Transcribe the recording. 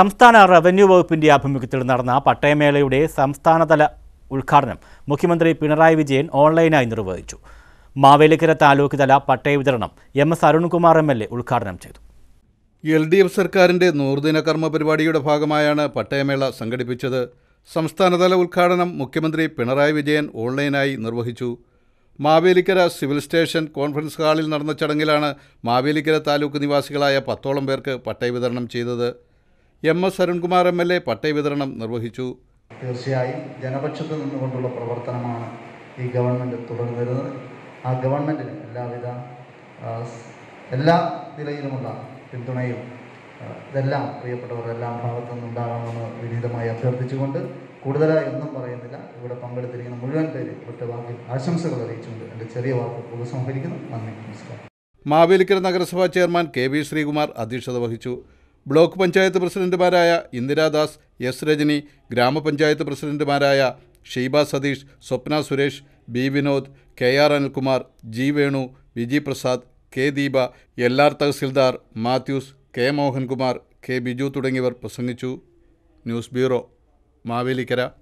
സംസ്ഥാന റവന്യൂ വകുപ്പിന്റെ ആഭിമുഖ്യത്തിൽ നടന്ന പട്ടയമേളയുടെ സംസ്ഥാനതല ഉദ്ഘാടനം മുഖ്യമന്ത്രി പിണറായി വിജയൻ ഓൺലൈനായി നിർവഹിച്ചു മാവേലിക്കര താലൂക്ക് തല പട്ടയ വിതരണം M S Arunkumar M L A ഉദ്ഘാടനം ചെയ്തു എൽ ഡി എഫ് സർക്കാരിൻ്റെ നൂറുദിന കർമ്മ പരിപാടിയുടെ ഭാഗമായാണ് പട്ടയമേള സംഘടിപ്പിച്ചത് സംസ്ഥാനതല ഉദ്ഘാടനം മുഖ്യമന്ത്രി പിണറായി വിജയൻ ഓൺലൈനായി നിർവഹിച്ചു മാവേലിക്കര സിവിൽ സ്റ്റേഷൻ കോൺഫറൻസ് ഹാളിൽ നടന്ന ചടങ്ങിലാണ് മാവേലിക്കര താലൂക്ക് നിവാസികളായ പത്തോളം പേർക്ക് പട്ടയ വിതരണം ചെയ്തത് M S Arunkumar M L A പട്ടയ വിതരണം നിർവഹിച്ചു തീർച്ചയായും ജനപക്ഷത്ത് നിന്നുകൊണ്ടുള്ള പ്രവർത്തനമാണ് ഈ ഗവൺമെൻറ് തുടർന്നിരുന്നത് ആ ഗവൺമെൻറ്റിന് എല്ലാവിധ ആ, സ്- എല്ലാ നിലയിലുമുള്ള പിന്തുണയും ആ, ഇതെല്ലാം പ്രിയപ്പെട്ടവരെല്ലാം ഭാഗത്തു നിന്നുണ്ടാകണമെന്ന് വിനീതമായി അഭ്യർത്ഥിച്ചുകൊണ്ട് കൂടുതലായി ഒന്നും പറയുന്നില്ല ഇവിടെ പങ്കെടുത്തിരിക്കുന്ന മുഴുവൻ പേര് ഒറ്റ വാക്കിൽ ആശംസകൾ അറിയിച്ചുകൊണ്ട് എൻ്റെ ചെറിയ വാക്ക് ഉപസംഹരിക്കുന്നു നന്ദി നമസ്കാരം മാവേലിക്കര നഗരസഭാ ചെയർമാൻ കെ വി ശ്രീകുമാർ അധ്യക്ഷത വഹിച്ചു ബ്ലോക്ക് പഞ്ചായത്ത് പ്രസിഡന്റുമാരായ ഇന്ദിരാദാസ് എസ് രജനി ഗ്രാമപഞ്ചായത്ത് പ്രസിഡന്റുമാരായ Sheeba Satheesh Swapna Suresh B Vinod K R Anilkumar G Venu Viji Prasad K Deepa L R tahsildar Mathews K Mohankumar K Biju തുടങ്ങിയവർ പ്രസംഗിച്ചു ന്യൂസ് ബ്യൂറോ മാവേലിക്കര